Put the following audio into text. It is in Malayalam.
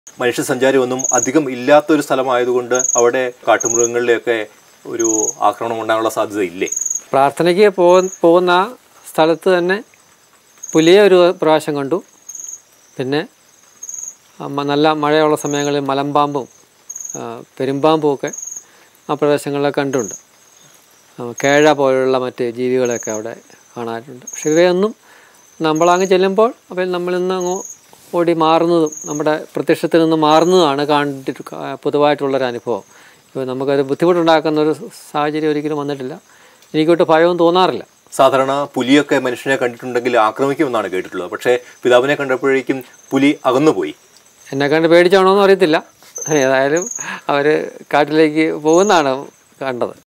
മനുഷ്യ സഞ്ചാരമൊന്നും അധികം ഇല്ലാത്തൊരു സ്ഥലമായതുകൊണ്ട് അവിടെ കാട്ടുമൃഗങ്ങളുടെയൊക്കെ ഒരു ആക്രമണം ഉണ്ടാകാനുള്ള സാധ്യത ഇല്ലേ പ്രാർത്ഥനയ്ക്ക് പോ പോകുന്ന ആ സ്ഥലത്ത് തന്നെ പുലിയെ ഒരു പ്രാവശ്യം കണ്ടു പിന്നെ ആ, മ- നല്ല മഴയുള്ള സമയങ്ങളിൽ മലമ്പാമ്പും ആ, പെരുമ്പാമ്പും ഒക്കെ ആ പ്രദേശങ്ങളിലൊക്കെ കണ്ടുണ്ട് ആ, കേഴ പോലുള്ള മറ്റ് ജീവികളെയൊക്കെ അവിടെ കാണാറുണ്ട് പക്ഷെ ഇവയൊന്നും നമ്മളങ്ങ് ചെല്ലുമ്പോൾ അപ്പോൾ നമ്മളിൽ നിന്ന് അങ്ങ് ഓടി മാറുന്നതും നമ്മുടെ പ്രത്യക്ഷത്തിൽ നിന്ന് മാറുന്നതാണ് കണ്ടിട്ട് ക- പൊതുവായിട്ടുള്ളൊരു അനുഭവം ഇപ്പോൾ നമുക്കത് ബുദ്ധിമുട്ടുണ്ടാക്കുന്ന ഒരു സാഹചര്യം ഒരിക്കലും വന്നിട്ടില്ല എനിക്കൊട്ട് ഭയവും തോന്നാറില്ല സാധാരണ പുലിയൊക്കെ മനുഷ്യനെ കണ്ടിട്ടുണ്ടെങ്കിൽ ആക്രമിക്കുമെന്നാണ് കേട്ടിട്ടുള്ളത് പക്ഷേ പിതാവിനെ കണ്ടപ്പോഴേക്കും പുലി അകന്നുപോയി എന്നെ കണ്ട് പേടിച്ചാണോ എന്ന് അറിയത്തില്ല ഏതായാലും അവർ കാട്ടിലേക്ക് പോകുന്നതാണ് കണ്ടത്